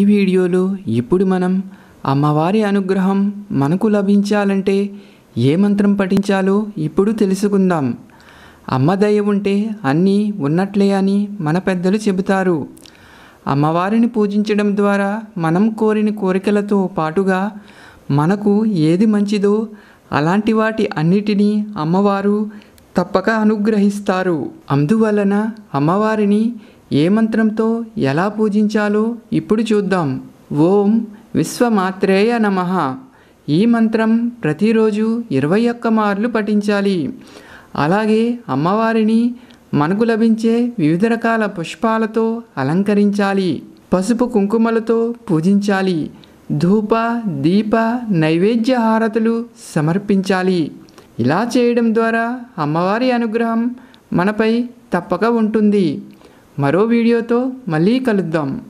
వీడియోలో ఇప్పుడు మనం అమ్మవారి అనుగ్రహం మనకు లభించాలంటే ఏ మంత్రం పఠించాలో ఇప్పుడు తెలుసుకుందాం అమ్మ దయ ఉంటే అన్నీ ఉన్నట్లే అని మన పెద్దలు చెబుతారు అమ్మవారిని పూజించడం ద్వారా మనం కోరిన కోరికలతో పాటుగా మనకు ఏది మంచిదో అలాంటి వాటి అన్నిటినీ అమ్మవారు తప్పక అనుగ్రహిస్తారు అందువలన అమ్మవారిని ఏ మంత్రంతో ఎలా పూజించాలో ఇప్పుడు చూద్దాం ఓం విశ్వమాత్రేయ నమః ఈ మంత్రం ప్రతిరోజు ఇరవై ఒక్క మార్లు పఠించాలి అలాగే అమ్మవారిని మనకు లభించే వివిధ రకాల పుష్పాలతో అలంకరించాలి పసుపు కుంకుమలతో పూజించాలి ధూప దీప నైవేద్య హారతులు సమర్పించాలి ఇలా చేయడం ద్వారా అమ్మవారి అనుగ్రహం మనపై తప్పక ఉంటుంది మరో వీడియోతో మళ్ళీ కలుద్దాం